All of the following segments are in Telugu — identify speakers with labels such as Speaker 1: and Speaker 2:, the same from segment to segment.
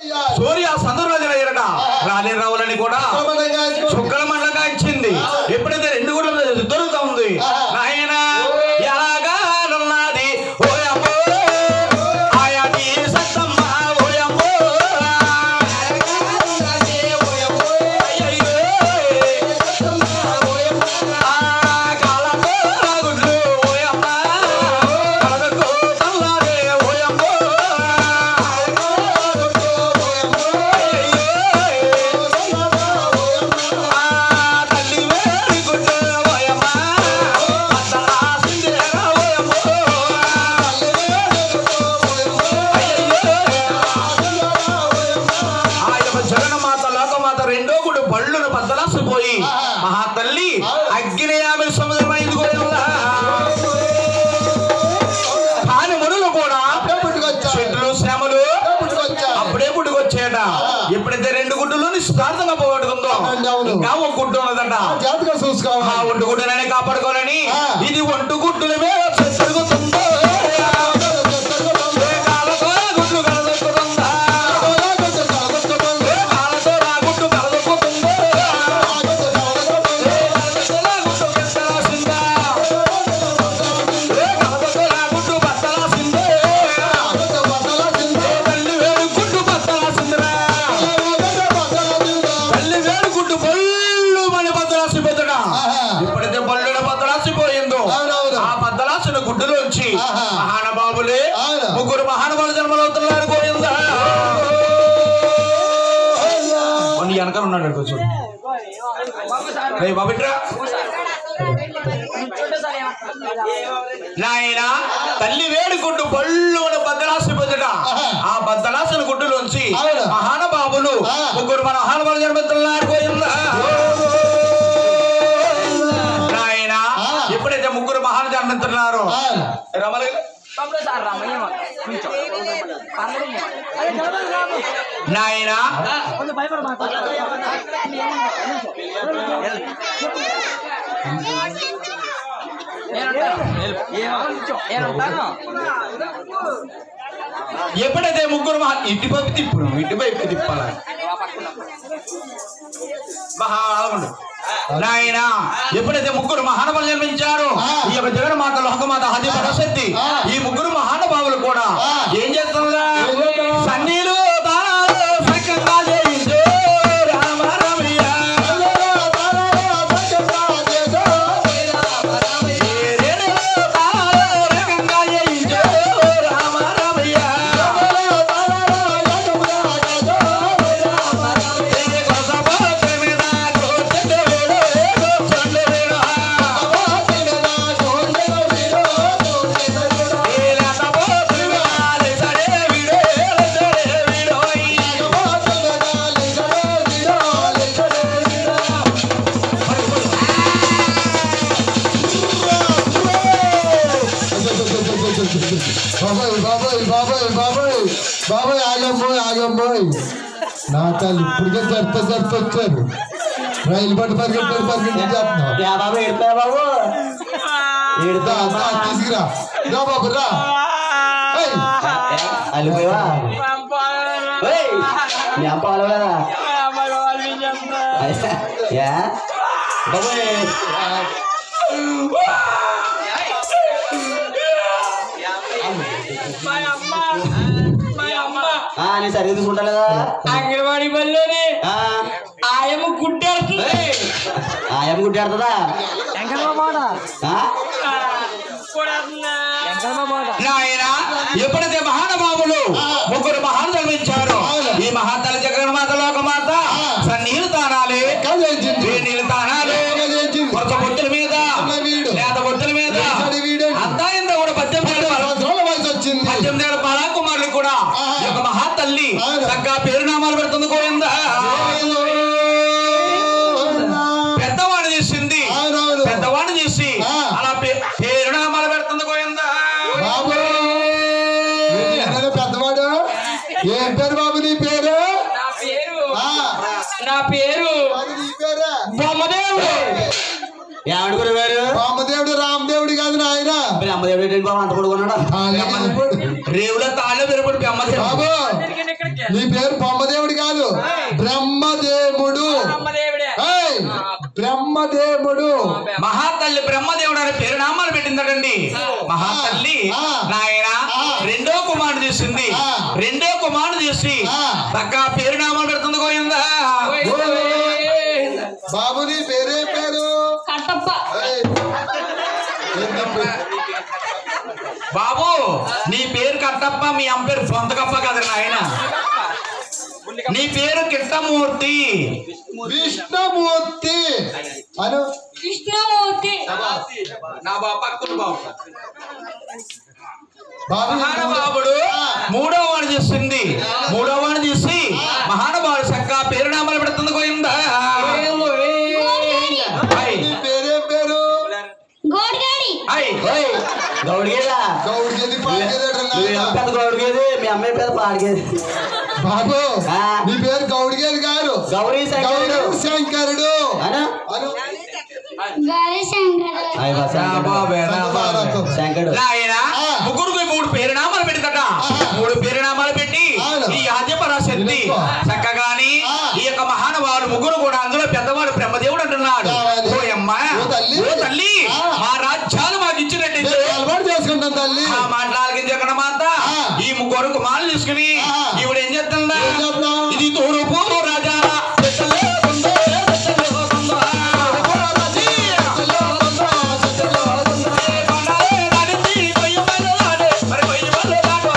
Speaker 1: సూర్య సందర్రాజులు అయ్యారట రాలే రావులని కూడా శుక్రమండగా ఇచ్చింది ఎప్పుడైతే రెండు గుడ్ల మీద దొరుకుతా ఉంది నాయన ఎలాగా ఉన్నది ఓయమ్మో ఆయటి సత్తమ్మ ఓయమ్మో అయ్యయ్యో. ఆ కాలతో రాగుడ్లు ఓయమ్మ కలగకు తల్లారే ఓయమ్మో జగన్మాత లోకమాత రెండో గుడి బళ్ళును బద్దలాసిపోయి మహాతల్లి అగ్నియామి సముద్రమైంది కూడా కాని మునులు కూడా చెట్లు శ్రమలు అప్పుడే పుట్టుకొచ్చేట ఎప్పుడైతే రెండు గుడ్డులు నిశ్చితార్థంగా పోగొట్టుకుందో ఇంకా ఒక గుడ్డు ఉన్నదట
Speaker 2: జాతగా చూసుకోవాలి
Speaker 1: ఆ ఒంటు గుడ్డునని కాపాడుకోనని
Speaker 2: ఆ.
Speaker 1: ఇది ఒంటు గుడ్డుల మీద తిరుగుతుందో ఏ కాలతో గుడ్డు కలదొక్కుతుందా? ఏ కాలతో నా గుడ్డు కలదొక్కుతుందో? ఏ కాలతో నా గుడ్డు బెత్తరాసిందా? ఏ కాలతో నా గుడ్డు బెత్తరాసిందే? ఏ తల్లి వేలు గుడ్డు బెత్తరాసిందిరా? తల్లి వేలు గుడ్డు బొల్లు మని బద్దలాసిపోతున్నా ఎప్పుడైతే బల్లుడ బద్దలాసిపోయిందో
Speaker 2: అవునవును.
Speaker 1: ఆ బద్దలాసిన గుడ్డులోంచి
Speaker 2: ఆహా.
Speaker 1: మహానుభావులే
Speaker 2: అవును.
Speaker 1: ముగ్గురు మహానుభావులు జన్మలవుతున్నారు గోవిందా నీ వెనకాల ఉన్నాడు ఇక్కడ చూడు రే బాబిట్రా నాయన తల్లి వేడి గుడ్డు బళ్ళు బద్దలాసి పొద్దుట
Speaker 2: ఆహా.
Speaker 1: ఆ బద్దలాసిన గుడ్డులోంచి
Speaker 2: అవును.
Speaker 1: మహానుభావులు
Speaker 2: ఆ.
Speaker 1: ముగ్గురు మన మహానుభావులు జన్మతున్నారు గోవిందా నాయన
Speaker 2: ఆ.
Speaker 1: ఎప్పుడైతే ముగ్గురు మహాను జన్మిస్తున్నారు
Speaker 2: అవును.
Speaker 1: రమల నాయన ఎప్పుడైతే ముగ్గురు మహా ఇటు వైపు తిప్పుడు ఇటు వైపు తిప్పాల మహా అలాగుండు. నాయన ఎప్పుడైతే ముగ్గురు మహానుభావులు జన్మించారో
Speaker 2: ఆ.
Speaker 1: ఈ యొక్క జగన్మాత లోకమాత హది పరశక్తి
Speaker 2: ఆ.
Speaker 1: ఈ ముగ్గురు మహానుభావులు కూడా
Speaker 2: ఆ.
Speaker 1: ఏం చేస్తున్నా
Speaker 2: ఏం చేస్తున్నారు?
Speaker 1: సన్నీలు దానాలు సక్కంగా చేయించు రామ రమయ్య. ఏరేడులో దానాలు రకంగా చేయించు రామ రమయ్య. ఏ కొసపోత మీద కూర్చుండు వీడు, కూర్చుండు వీడు. ఏ లేతపోతు మీద లేచడే వీడు, లేచడే వీడోయ్.
Speaker 2: బాబాయ్ బాబాయ్ బాబాయ్ బాబాయ్ బాబాయ్ ఆగం పోయి ఆగం పోయి నా తల్లి ఇప్పటికే జరుత జరుత వచ్చారు రైలు పట్టు పరిగెట్టారు పరిగెట్టి చెప్తున్నా
Speaker 1: బాబు ఎడతా బాబు
Speaker 2: దా, దా, తీసుకురా రా బాబు రా ఏయ్,
Speaker 1: అల్లిపోయావా మీ అమ్మ వాళ్ళ యా బాబు నేను సరిగ్గా తీసుకుంటా లేదా
Speaker 3: అంగన్వాడి బల్లోనే
Speaker 1: ఆ,
Speaker 3: ఆయమ్మ గుడ్డేస్తుంది
Speaker 1: ఏయ్, ఆయమ్మ గుడ్డాడుతుందా నాయన ఎప్పుడైతే మహానుభావులు ముగ్గురు మహాను జన్మించారు ఈ మహాతల జగన్మాత లోకమాత సన్నీళ్ళు తానాలి
Speaker 2: ఎక్కడ చేయించింది?
Speaker 1: వేడి నీళ్ళు తానాలి
Speaker 2: ఎక్కడ చేయించింది?
Speaker 1: కొరత బొత్తుల మీద
Speaker 2: అమ్మ వీడు.
Speaker 1: లేత బొత్తుల మీద
Speaker 2: లేచాడు వీడేంటి?
Speaker 1: అంతా ఇంత కూడా పద్దెనిమిది ఏళ్ళ
Speaker 2: సంవత్సరాల వయసు వచ్చింది
Speaker 1: పద్దెనిమిది ఏళ్ళ బాలకుమారులు కూడా
Speaker 2: ఆహా.
Speaker 1: ఈ యొక్క మహాతల్లి
Speaker 2: అవును.
Speaker 1: చక్కగా పేరునామాలు పెడుతుంది గోవిందా పెద్దవాడు చేసింది
Speaker 2: అవునవును.
Speaker 1: పెద్దవాడు చేసి
Speaker 2: ఆ.
Speaker 1: అలా పే- పేరునామాలు పెడుతుంది గోవిందా
Speaker 2: బాబు ఏంటి పెద్దవాడు ఏం పేరు బాబు నీ పేరు
Speaker 3: నా పేరు
Speaker 2: ఆ,
Speaker 3: నా పేరు
Speaker 2: అది నీ పేరే
Speaker 3: బొమ్మదేవుడు
Speaker 1: ఏమంటు గురుగారు
Speaker 2: రామదేవుడు రామదేవుడు కాదు నాయన
Speaker 1: మరి అమ్మదేవుడు ఏంటి బాబు అంత పడుకున్నాడా
Speaker 2: ఆ, లేకపోతే-
Speaker 1: రేవులో తాళ్ళ పెరుగుడు అమ్మదేవుడు
Speaker 2: బాబు
Speaker 3: ఇక్కడ
Speaker 2: నీ పేరు బొమ్మదేవుడు కాదు బ్రహ్మదేవుడు
Speaker 3: బ్రహ్మదేవుడే
Speaker 2: ఏయ్! బ్రహ్మదేవుడు
Speaker 1: మహాతల్లి బ్రహ్మదేవుడు అనే పేరు నామాలు పెట్టిందటండి మహాతల్లి
Speaker 2: ఆ.
Speaker 1: నాయన
Speaker 2: ఆ.
Speaker 1: రెండో కుమారుడు తీసింది
Speaker 2: ఆ.
Speaker 1: రెండో కుమారుడు తీసి
Speaker 2: ఆ.
Speaker 1: పక్క పేరు నామాలు పెడుతుంది గోయిందా
Speaker 2: బాబు నీ పేరే పేరు
Speaker 3: కట్టప్ప
Speaker 2: ఏయ్! ఏంటి పే-
Speaker 1: బాబు నీ పేరు కట్టప్ప మీ అమ్మ పేరు సొంతకప్ప కదా నాయన నీ పేరు కిట్టమూర్తి
Speaker 2: విష్ణుమూర్తి అను
Speaker 3: కృష్ణమూర్తి
Speaker 1: నా బాబు పక్కన బాబు
Speaker 2: బాబు నీ పేరు-
Speaker 1: మహానుభావుడు
Speaker 2: ఆ.
Speaker 1: మూడో వాడు చూసింది మూడో వాడు చూసి మహానుభావుడు చక్క పేరు నామాలు పెడుతుంది గోయిందా ఐ,
Speaker 2: నీ పేరే పేరు
Speaker 4: గోడగాడి
Speaker 1: ఐ.
Speaker 5: గౌడిగేదా
Speaker 2: గౌడిగేది పాడిగేది
Speaker 5: నువ్వేం పెద్ద గౌడిగేది మీ అమ్మాయి పెద్ద పాడిగేది
Speaker 2: బాబు
Speaker 5: ఆ.
Speaker 2: నీ పేరు గౌడిగేది గారు
Speaker 5: గౌరీ శంకరుడు
Speaker 2: గౌరీ శంకరుడు
Speaker 5: అను
Speaker 2: అను
Speaker 4: గౌరీ శంకర్
Speaker 5: అయ్య బా
Speaker 1: రా
Speaker 5: శంకరుడు.
Speaker 1: బాబే, రా బాబే.
Speaker 5: శంకరుడు
Speaker 1: నాయన
Speaker 2: ఆ.
Speaker 1: ముగ్గురికి మూడు పేరునామాలు పెడతట
Speaker 2: ఆహా.
Speaker 1: మూడు పేరునామాలు పెట్టి
Speaker 2: అవును.
Speaker 1: ఈ ఆద్యపరాశక్తి
Speaker 2: నిలుక్కో.
Speaker 1: చక్కగాని
Speaker 2: ఆ.
Speaker 1: ఈ యొక్క మహానుభావులు ముగ్గురు కూడా అందులో పెద్దవాడు బ్రహ్మదేవుడు అంటున్నాడు
Speaker 2: కావాలి.
Speaker 1: ఓ అమ్మా
Speaker 2: ఓ తల్లి.
Speaker 1: ఓ తల్లి
Speaker 2: ఆ.
Speaker 1: మా రాజ్యాలు మాకు ఇచ్చినట్టయితే
Speaker 2: అలవాటు చేసుకుంటాం తల్లి
Speaker 1: ఆ మాట్లాడిన జగన్ మాత
Speaker 2: ఆ.
Speaker 1: ఈ ముగ్గురు కుమారులు తీసుకుని
Speaker 2: ఆ.
Speaker 1: ఈవిడ ఏం చేస్తుందా
Speaker 2: ఏం చేద్దాం?
Speaker 1: ఇది తూర్పు రాజా చెట్టలో ఉందో, చెట్టలో ఉందో. కొండలే నడిచి కొయ్య మల్లె నాడే, మరి కొయ్య మల్లె నాడు.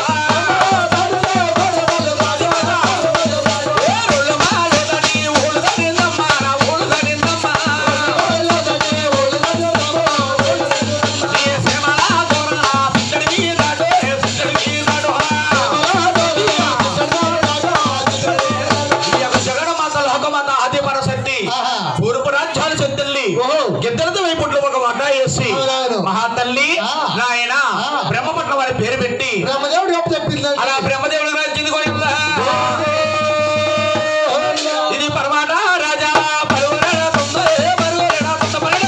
Speaker 1: ఏ రోళ్ళు మాలేదని ఊళ్ళు దడిందమ్మా, నా ఊళ్ళు దడిందమ్మా. ఏ శ్రమల దొరల పిచ్చడి మీదాడు, పిచ్చడి మీదాడు. ఈ యొక్క జగన్మాత లోకమాత ఆది పరశక్తి
Speaker 2: ఆహా.
Speaker 1: తూర్పు రాజ్యాల చెత్తల్లి
Speaker 2: ఓహో.
Speaker 1: గిద్దలతో వైపుట్లో ఒక వడ్డ వేసి
Speaker 2: అవునవును.
Speaker 1: మహాతల్లి
Speaker 2: ఆ.
Speaker 1: నాయన
Speaker 2: ఆ.
Speaker 1: బ్రహ్మపట్నం వారి పేరు పెట్టి
Speaker 2: బ్రహ్మదేవుడు గొప్ప చెప్పింది
Speaker 1: అలా బ్రహ్మదేవుడు రాజ్యం కోయిందా ఇది పరమాట రాజా పరువరణ పొంద పరువరణ పొంద పరణ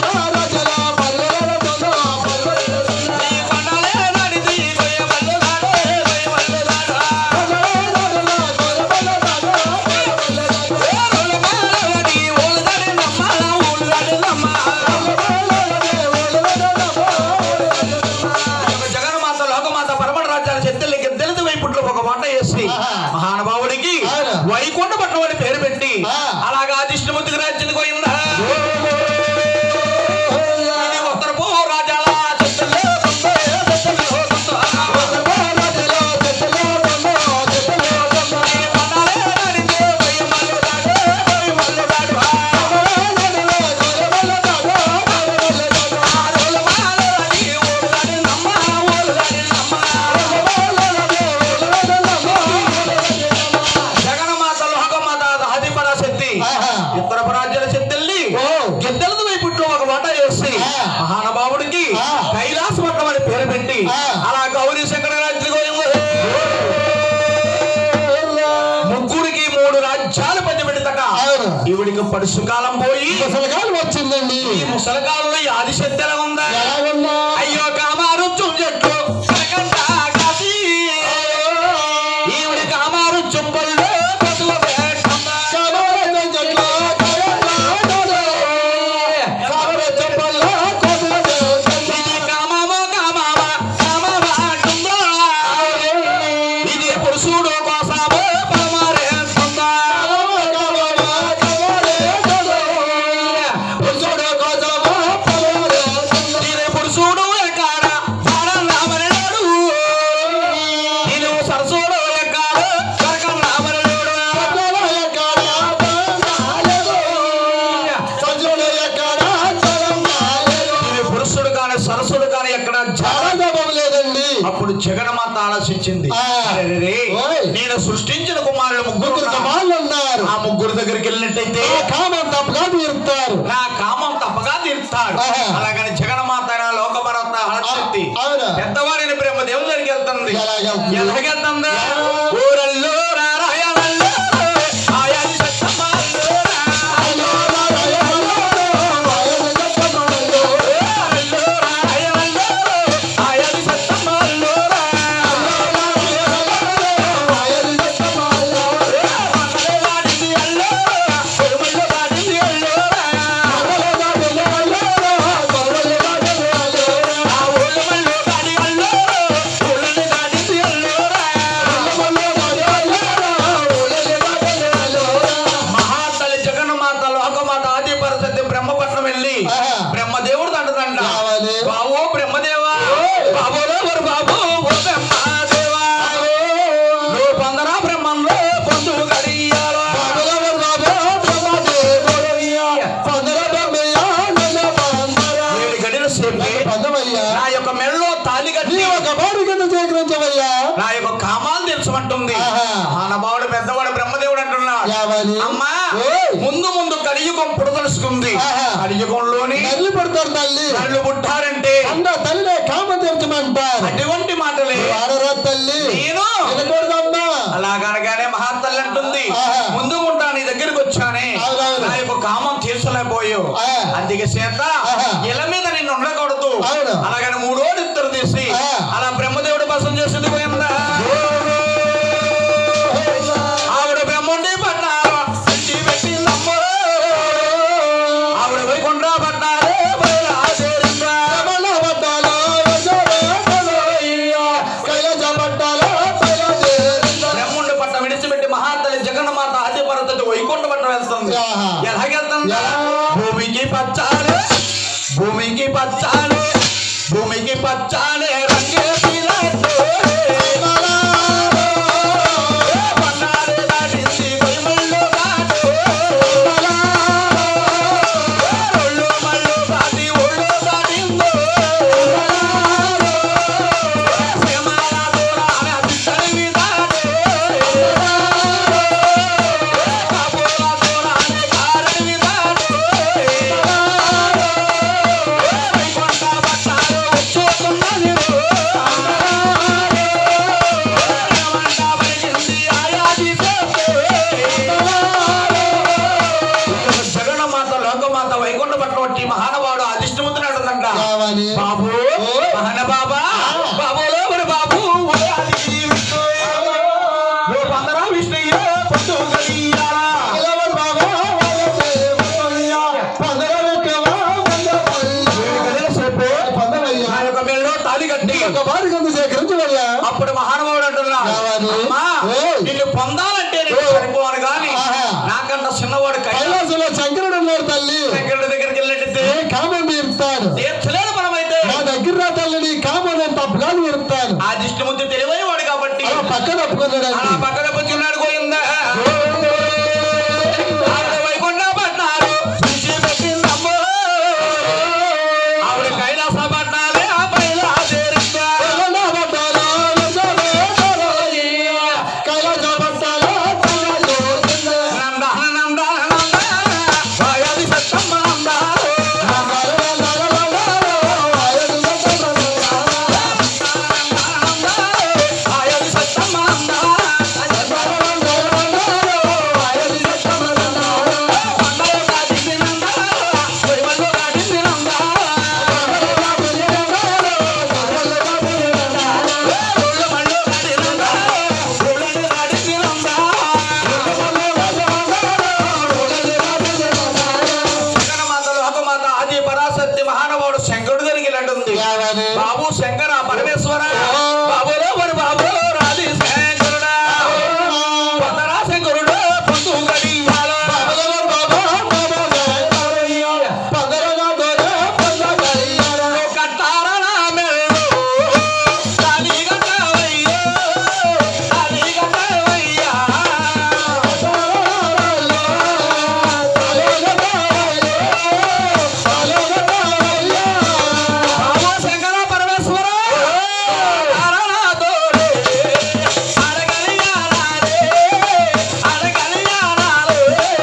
Speaker 1: ఈ కొండలే నడిచి కొయ్య మల్లె నాడు, కొయ్య మల్లె నాడు. ఏ రోళ్ళు మాలని ఊళ్ళు దడిందమ్మా, ఊళ్ళు దడిందమ్మా. ఒక జగన్మాత లోకమాత పరమణ రాజ్యాల చెత్తెలకి దళిత వైపుట్లో ఒక వంట చేసి
Speaker 2: ఆహా.
Speaker 1: మహానుభావుడికి
Speaker 2: అవును.
Speaker 1: వైకుంఠ పట్నం అని పేరు పెట్టి
Speaker 2: ఆ.
Speaker 1: అలాగా దిష్ణుమూర్తికి రాజ్యం పోయిందా ఇది ఉత్తరపు రాజాల చెత్తెల్లో కొందో, చెత్తెల్లో కొందో. ఈ కొండలే నడిచి కొయ్య మల్లె నాడు, కొయ్య మల్లె నాడు. ఆ రోలు మాలని ఊరు దడిందమ్మా, ఊరు దడిందమ్మా. జగన్మాత లోకమాత ఆదిపరాశక్తి
Speaker 2: ఆహా.
Speaker 1: ఉత్తర రాజ్యాల చెత్తెల్లి
Speaker 2: ఓ.
Speaker 1: గిద్దలతో వైపుట్లో ఒక వాట చేసి
Speaker 2: ఆ.
Speaker 1: మహానుభావుడికి
Speaker 2: ఆ.
Speaker 1: కైలాస పట్టణం అని పేరు పెట్టి
Speaker 2: ఆ.
Speaker 1: అలా గౌరీ శంకర రాజ్యం ముగ్గురికి మూడు రాజ్యాలు పంచిపెట్టిందట
Speaker 2: అవును.
Speaker 1: ఈవిడికి పడుసు కాలం పోయి
Speaker 2: ముసలికాలం వచ్చిందండి
Speaker 1: ఈ ముసలికాలంలో ఈ ఆదిశక్తి ఎలా ఉందా
Speaker 2: ఎలాగున్నా
Speaker 1: అయ్యో కామారు చుంజట్లు కనకంట కాసి ఈవిడి కామారు చుంబల్లో పశువ వేటందా. ఇది కామమో కామమ, కామమ అంటుందా. ఇది పురుషుడు కోసమో పరమారేస్తుందా. పురుషుడు కోసమో ఇది పురుషుడు ఎక్కడ రామరామనుడు ఇది సరసుడు ఎక్కడ కరకం రామనుడు ఇది పురుషుడు కాని సరసుడు కాని ఎక్కడ జరగ
Speaker 2: లేదండి
Speaker 1: అప్పుడు జగన్మాత ఆలోచించింది
Speaker 2: ఆ.
Speaker 1: అరెరెరే,
Speaker 2: ఓయ్.
Speaker 1: నేను సృష్టించిన కుమారులు ముగ్గురు
Speaker 2: ముగ్గురు
Speaker 1: ఉన్నారు.
Speaker 2: సమాళ్ళు ఉన్నారు
Speaker 1: ఆ ముగ్గురు దగ్గరికి వెళ్ళినట్టయితే
Speaker 2: ఆ కామం తప్పగా తీరుతారు
Speaker 1: నా కామం తప్పగా తీరుతాడు
Speaker 2: ఆహా.
Speaker 1: అలాగని జగన్మాత అయిన లోకభరత హరశక్తి
Speaker 2: అవునా?
Speaker 1: పెద్దవాడిని బ్రహ్మదేవుని దగ్గరికి వెళ్తుంది
Speaker 2: ఎలాగెళ్తుంది?
Speaker 1: ఎలాగెళ్తుందా
Speaker 2: ఎలా?
Speaker 1: ఊరల్లో రారాయణల్లో ఆయాది సత్తమాల్లో రా. ఊరల్లో రారాయణల్లో ఆయాది సత్తమాల్లో రా.
Speaker 2: కావాలి
Speaker 1: అమ్మా
Speaker 2: ఓయ్.
Speaker 1: ముందు ముందు కలియుగం పుడదలుచుకుంది
Speaker 2: ఆహా.
Speaker 1: కలియుగంలోని
Speaker 2: తల్లి పడతారు తల్లి
Speaker 1: నన్ను పుట్టారంటే
Speaker 2: అంద తల్లినే కామ తీర్చమంటారు
Speaker 1: అటువంటి మాటలే
Speaker 2: వాడరా తల్లి
Speaker 1: నేను
Speaker 2: వినకూడదమ్మా
Speaker 1: అలాగనగానే మహాతల్లి అంటుంది
Speaker 2: ఆహా.
Speaker 1: ముందు ఉంటా నీ దగ్గరికి వచ్చానే
Speaker 2: అవునవును.
Speaker 1: నా యొక్క కామం తీర్చలేకపోయావు
Speaker 2: ఆ.
Speaker 1: అందుకే చేత
Speaker 2: ఆహా.
Speaker 1: ఇల మీద నిన్ను ఉండకూడదు
Speaker 2: అవును.
Speaker 1: అలాగని మూడో ఇద్దరు తీసి
Speaker 2: ఆ.
Speaker 1: అలా బ్రహ్మదేవుడు బసం చేసింది పోయిందా ఆవిడ బ్రహ్మండి పట్టారు ఇంటి పెట్టిందమ్మో ఆవిడ వైకుంఠ పట్టారే బయలుదేరిందా.
Speaker 2: రమణ పట్టాలో వజరే బలోయ్యా. కైలాస పట్టాలో బయలుదేరిందా.
Speaker 1: బ్రహ్ముండి పట్ట విడిచిపెట్టి మహాతల్లి జగన్మాత ఆది పర్వతకి వైకుంఠ పట్ట వెళ్తుంది
Speaker 2: ఆహా.
Speaker 1: ఎలాగెళ్తుందా
Speaker 2: ఎలా?
Speaker 1: భూమికి పచ్చాలే భూమికి పచ్చాలే భూమికి పచ్చాలే రంగే పిల్లతో పన్నారే దాటింది పొయ్యిమల్లో దాటు. ఒళ్ళు మళ్ళు దాటి ఒళ్ళు దాటిందో. ప్రేమాల దూరాన పిట్టడివి దాటే. కాబోల దూరాన కారడివి దాటే. వైకుంఠ పట్టాలు వచ్చేస్తున్నది రో. ఏమంట పలికింది ఆయాది చేస్తే. జగన్మాత లోకమాత వైకుంఠ పట్ల వచ్చి మహానుభావుడు అధిష్టముతున్నాడుందంట
Speaker 2: కావాలి
Speaker 1: బాబు
Speaker 2: ఓయ్.
Speaker 1: మహన బాబా బాబులో మరి బాబు ఉదయానికి విష్ణు ఓ పందరా విష్ణుయ్య పొద్దు గడియారా.
Speaker 2: పిలవరు బాబా, వాళ్ళకే బలోయ్యా. పందర పెట్టవా, వంద పల్లె.
Speaker 1: అదే చెప్పు.
Speaker 2: పందరయ్యా.
Speaker 1: నా యొక్క మెడలో తాళి కట్టి
Speaker 2: ఒక వారి కింద సేకరించవయ్యా
Speaker 1: అప్పుడు మహానుభావుడు అంటున్నా
Speaker 2: కావాలి.
Speaker 1: అమ్మా
Speaker 2: ఓయ్.
Speaker 1: నిన్ను పొందాలంటే నేను
Speaker 2: ఓయ్.
Speaker 1: సరిపోను కానీ
Speaker 2: ఆహా.
Speaker 1: నాకన్నా చిన్నవాడు కైలాస
Speaker 2: కైలాసంలో శంకరుడు ఉన్నాడు తల్లి
Speaker 1: దగ్గర దగ్గరికి వెళ్ళినట్టు
Speaker 2: ఏ కామం తీరుతాడు
Speaker 1: తీర్చలేడు మనమైతే
Speaker 2: నా దగ్గర రా తల్లి నీ కామం నేను తప్పుగా తీరుతాను
Speaker 1: ఆ దిష్టిముద్దు తెలివైనవాడు కాబట్టి
Speaker 2: అలా పక్కన ఒప్పుకున్నాడు
Speaker 1: అలా పక్కన పుచ్చున్నాడు పోయిందా ఆవిడ వైకుంఠ పట్నాలు విడిచిపెట్టిందమ్మో. ఆవిడ కైలాస పట్నాలే ఆ బయలుదేరిందా.
Speaker 2: కైలాస పట్టాలో
Speaker 1: నంద నంద నంద వాయది సత్తమ్మ నందాలు. వాయది సత్తమ్మ నందాలు. పండగ దాటింది నందాలు. వైవల్లో దాటింది నందాలు. ఊళ్ళో మళ్ళీ దాటి నందాలు. ఊళ్ళో దాటింది నందాలు. జగన్మాత లోకమాత ఆది పరాశక్తి మహానుభావుడు శంకరుడు జరిగినట్టుంది బాబు శంకర పరమేశ్వర బాబులో మరి బాబు రాజి శంకరుడా పొందరా శంకరుడు పొందు గడియాల కట్టారా నా మెల్లో తాళి కట్టవయ్యో తాళి కట్టవయ్యా బాబు శంకర పరమేశ్వర కట్టారా నా తోడే అడగలియారాలే అడగలియారాలే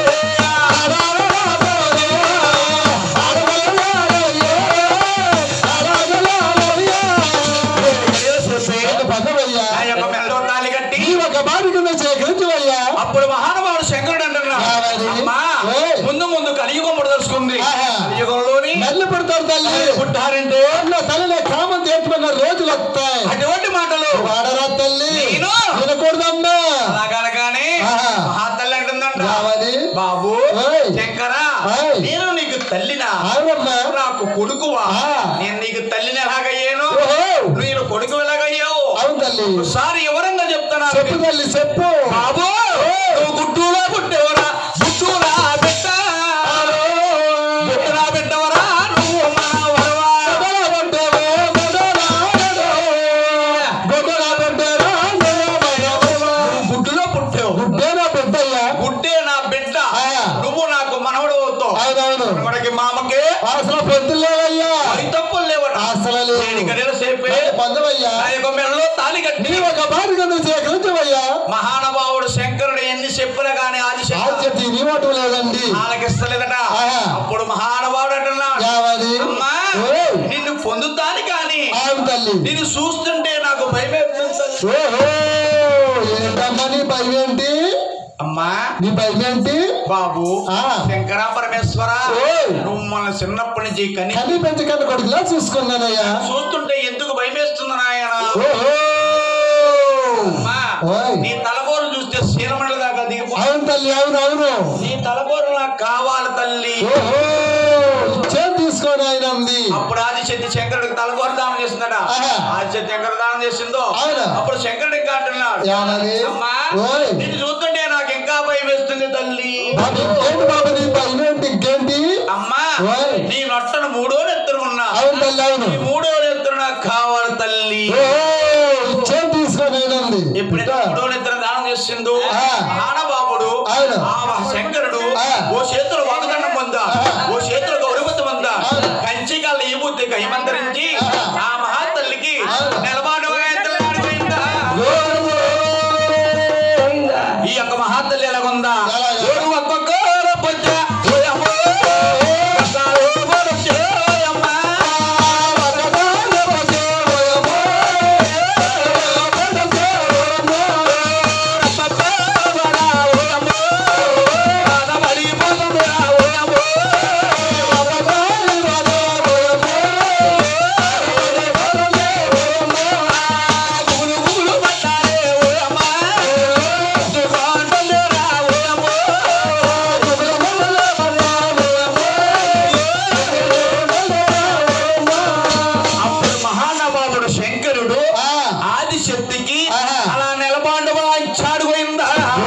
Speaker 1: ఆ యొక్క మెల్లో తాళి కట్టి అప్పుడు మహానుభావుడు శంకరుడు అంటున్నా
Speaker 2: కావాలి.
Speaker 1: అమ్మా
Speaker 2: ఓయ్.
Speaker 1: ముందు ముందు కలియుగం ముడదలుచుకుంది
Speaker 2: ఆహా.
Speaker 1: కలియుగంలోని
Speaker 2: మెల్లి పడతారు తల్లి
Speaker 1: పుట్టారంటే
Speaker 2: అన్న తల్లిని కామం తీర్చుకున్న రోజులు వస్తాయి
Speaker 1: అటువంటి మాటలు
Speaker 2: వాడరా తల్లి
Speaker 1: నేను?
Speaker 2: వినకూడదమ్మా
Speaker 1: అలాగనగానే
Speaker 2: ఆహా.
Speaker 1: మహాతల్లి అంటుందంట
Speaker 2: కావాలి
Speaker 1: బాబు
Speaker 2: ఓయ్.
Speaker 1: శంకర
Speaker 2: ఓయ్.
Speaker 1: నేను నీకు తల్లినా
Speaker 2: అవునమ్మా
Speaker 1: నాకు కొడుకువా
Speaker 2: ఆ.
Speaker 1: నేను నీకు తల్లిని ఎలాగయ్యాను
Speaker 2: ఓహో.
Speaker 1: నేను కొడుకు ఎలాగయ్యావు
Speaker 2: అవును తల్లి
Speaker 1: ఒకసారి వివరంగా చెప్తాను
Speaker 2: చెప్పు తల్లి చెప్పు
Speaker 1: బాబు నువ్వు గుడ్డులో పుట్టేవరా గుడ్డులా పెట్ట గుడ్డులా పెట్టవరా నువ్వు మనవరవా
Speaker 2: గొడవ పడ్డావో, గొడవ ఆడదో. గొడవ పడ్డారా, గొడవ ఆడదో.
Speaker 1: గుడ్డులో పుట్టావు
Speaker 2: గుడ్డేనా పెద్దయ్యా
Speaker 1: గుడ్డే నా బిడ్డ
Speaker 2: ఆ.
Speaker 1: నువ్వు నాకు మనవడు అవుతావు
Speaker 2: అవునవును
Speaker 1: మనకి మామకి
Speaker 2: అసలు పొద్దులేవయ్యా
Speaker 1: పది తప్పులు లేవట
Speaker 2: అసలు లేవు.
Speaker 1: దేనికైనా సేపే
Speaker 2: పొందవయ్యా
Speaker 1: నా యొక్క మెడలో తాళి కట్టి
Speaker 2: నీ ఒక బారి కింద సేకరించవయ్యా
Speaker 1: మహానుభావుడు శంకరుడు ఎన్ని చెప్పినా కానీ ఆది
Speaker 2: ఆదిత్య ఆడుకోవటం లేదండి
Speaker 1: ఆలకిస్తలేదట
Speaker 2: ఆహా.
Speaker 1: అప్పుడు మహానుభావుడు అంటున్నాడు
Speaker 2: ఏమని
Speaker 1: అమ్మా
Speaker 2: ఓయ్.
Speaker 1: నిన్ను పొందుతాను కానీ
Speaker 2: అవును తల్లి
Speaker 1: నిన్ను చూస్తుంటే నాకు భయమేస్తుంది తల్లి.
Speaker 2: ఓహో ఏంటమ్మా నీ భయం ఏంటి
Speaker 1: అమ్మా
Speaker 2: నీ భయం ఏంటి
Speaker 1: బాబు
Speaker 2: ఆ.
Speaker 1: శంకర పరమేశ్వర
Speaker 2: ఓయ్.
Speaker 1: నువ్వు మన చిన్నప్పటి నుంచి కని
Speaker 2: కని పెంచకన్న కొడుకులా చూసుకున్నానయ్యా
Speaker 1: చూస్తుంటే ఎందుకు భయమేస్తుంది నాయన
Speaker 2: ఓహో
Speaker 1: అమ్మా
Speaker 2: ఓయ్.
Speaker 1: నీ తలబోరు చూస్తే శీలమండల దాకా దిగిపో
Speaker 2: అవును తల్లి అవును అవును
Speaker 1: నీ తలబోరు నాకు కావాలి తల్లి
Speaker 2: ఓహో ఇచ్చేది తీసుకొని ఆయన ఉంది
Speaker 1: అప్పుడు ఆదిశక్తి శంకరుడికి తలబోరు దానం చేసిందట
Speaker 2: ఆహా.
Speaker 1: ఆదిశక్తి శంకర దానం చేసిందో
Speaker 2: అవునా?
Speaker 1: అప్పుడు శంకరుడు ఇంకా అంటున్నాడు
Speaker 2: ఏమని
Speaker 1: అమ్మా
Speaker 2: ఓయ్
Speaker 1: నిన్ను చూస్తుంటే నాకు ఇంకా భయం వేస్తుంది తల్లి
Speaker 2: బాబు ఇంకేంటి బాబు నీ భయం ఏంటి ఇంకేంటి
Speaker 1: అమ్మా
Speaker 2: ఓయ్.
Speaker 1: నీ నొట్టను మూడో నెత్తురు ఉన్నా
Speaker 2: అవును తల్లి అవును
Speaker 1: ఈ మూడో నెత్తురు నాకు కావాలి తల్లి
Speaker 2: ఓహో ఇచ్చేది తీసుకొని ఆయన ఉంది
Speaker 1: ఎప్పుడైతే మూడో నెత్తురు దానం చేసిందో
Speaker 2: ఆ.
Speaker 1: ఆనబాబుడు
Speaker 2: అవును.
Speaker 1: ఆ శంకరుడు
Speaker 2: ఆ.
Speaker 1: ఓ చేతులు వాగదండం పొందా
Speaker 2: ఆ.
Speaker 1: ఓ చేతులు గౌరవత పొందా
Speaker 2: అవును.
Speaker 1: కంచి కళ్ళ ఈ బుద్ధి కైమంతరించి
Speaker 2: ఆ.
Speaker 1: ఆ మహాతల్లికి
Speaker 2: అవును.
Speaker 1: నిలబాటు ఈ యొక్క మహాతల్లి ఎలాగుందా
Speaker 2: ఎలాగా?
Speaker 1: ఓడు ఒక్కొక్క పొద్ద, ఓయమ్మో, ఒక్కసారి పొరచే, ఓయమ్మ. రప్పప్పవరా, ఓయమ్మో, రాధమడి పొందురా, ఓయమ్మో. గుగులు గుగులు పట్టాలే, ఓయమ్మ. దుకాణంలోరా, ఓయమ్మో. అప్పుడు మహానుభావుడు శంకరుడు
Speaker 2: ఆ.
Speaker 1: ఆదిశక్తికి
Speaker 2: ఆహా.
Speaker 1: అలా నిలబాండు ఇచ్చాడు పోయిందా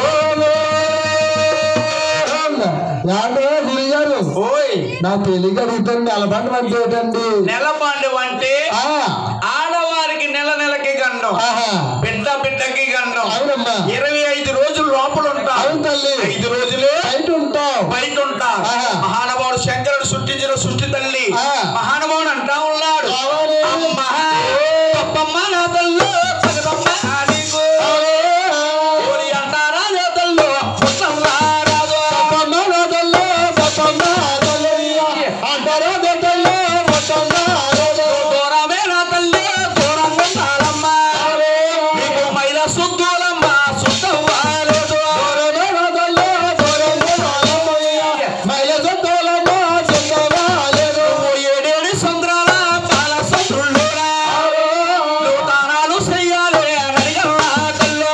Speaker 2: యాండే గురిగారు
Speaker 1: ఓయ్
Speaker 2: నా తెలియక అడుగుతాను నిలబడి అంటే ఏంటండి
Speaker 1: నెలబాండు అంటే
Speaker 2: ఆ,
Speaker 1: ఆడవారికి నెల నెలకి గండం
Speaker 2: ఆహా.
Speaker 1: బిడ్డ బిడ్డకి గండం
Speaker 2: అవునమ్మా
Speaker 1: ఇరవై ఐదు రోజులు లోపల ఉంటారు
Speaker 2: అవును తల్లి
Speaker 1: ఐదు రోజులే
Speaker 2: బయట ఉంటావు
Speaker 1: బయట ఉంటారు
Speaker 2: ఆహా.
Speaker 1: మహానుభావుడు శంకరుడు సృష్టించిన సృష్టి తల్లి
Speaker 2: ఆ.
Speaker 1: మహానుభావుడు అంటా ఉన్నాడు
Speaker 2: కావాలి.
Speaker 1: అమ్మా, పప్పమ్మ నా తల్లు, పగలమ్మ నీకు. ఓరి అంటారా నా తల్లు, పుట్టమ్మ రాదు. దూరమే నా తల్లి, దూరంగా ఉండాలమ్మ. నీకు మైల శుద్ధులమ్మ, శుద్ధవ్వాలేదు. నువ్వు ఏడేడు సంద్రాల పాల సంద్రుల్లోరా. నువ్వు దానాలు చెయ్యాలి అని అడిగల్లా తల్లి.